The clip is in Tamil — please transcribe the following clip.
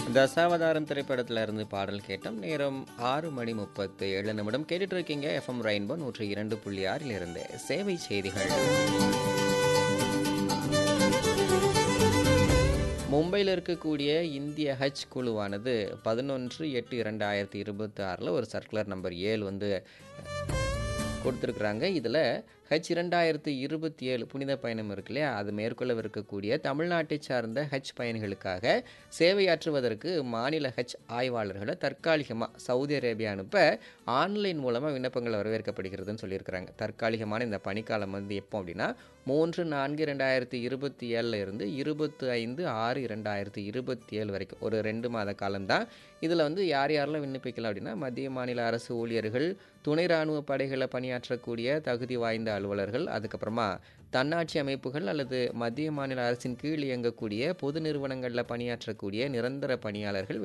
தசாவதாரம் திரைப்படத்துல இருந்து பாடல் கேட்டோம் நேரம் ஆறு மணி முப்பத்து ஏழு நிமிடம் கேட்டுட்டு இருக்கீங்க எஃப்எம் ரெயின்போ நூற்றி இரண்டு புள்ளி ஆறில் இருந்து சேவை செய்திகள் மும்பையில் இருக்கக்கூடிய இந்திய ஹஜ் குழுவானது பதினொன்று எட்டு இரண்டாயிரத்தி இருபத்தி ஆறில் ஒரு சர்க்குலர் நம்பர் ஏழு வந்து கொடுத்துருக்குறாங்க இதில் ஹஜ் இரண்டாயிரத்தி இருபத்தி ஏழு புனித பயணம் இருக்கு இல்லையா அது மேற்கொள்ளவிருக்கக்கூடிய தமிழ்நாட்டை சார்ந்த ஹஜ் பயணிகளுக்காக சேவையாற்றுவதற்கு மாநில ஹஜ் ஆய்வாளர்களை தற்காலிகமாக சவுதி அரேபியா அனுப்ப ஆன்லைன் மூலமாக விண்ணப்பங்கள் வரவேற்கப்படுகிறதுன்னு சொல்லியிருக்கிறாங்க தற்காலிகமான இந்த பணிக்காலம் வந்து எப்போ அப்படின்னா மூன்று நான்கு ரெண்டாயிரத்தி இருபத்தி ஏழில் இருந்து இருபத்தி ஐந்து ஆறு இரண்டாயிரத்தி இருபத்தி ஏழு வரைக்கும் ஒரு ரெண்டு மாத காலம்தான் இதில் வந்து யார் யாரெல்லாம் விண்ணப்பிக்கலாம் அப்படின்னா மத்திய மாநில அரசு ஊழியர்கள் துணை இராணுவ படைகளை பணியாற்றக்கூடிய தகுதி வாய்ந்த அலுவலர்கள் அதுக்கப்புறமா தன்னாட்சி அமைப்புகள் அல்லது மத்திய மாநில அரசின் கீழ் இயங்கக்கூடிய பொது நிறுவனங்களில் பணியாற்றக்கூடிய நிரந்தர பணியாளர்கள்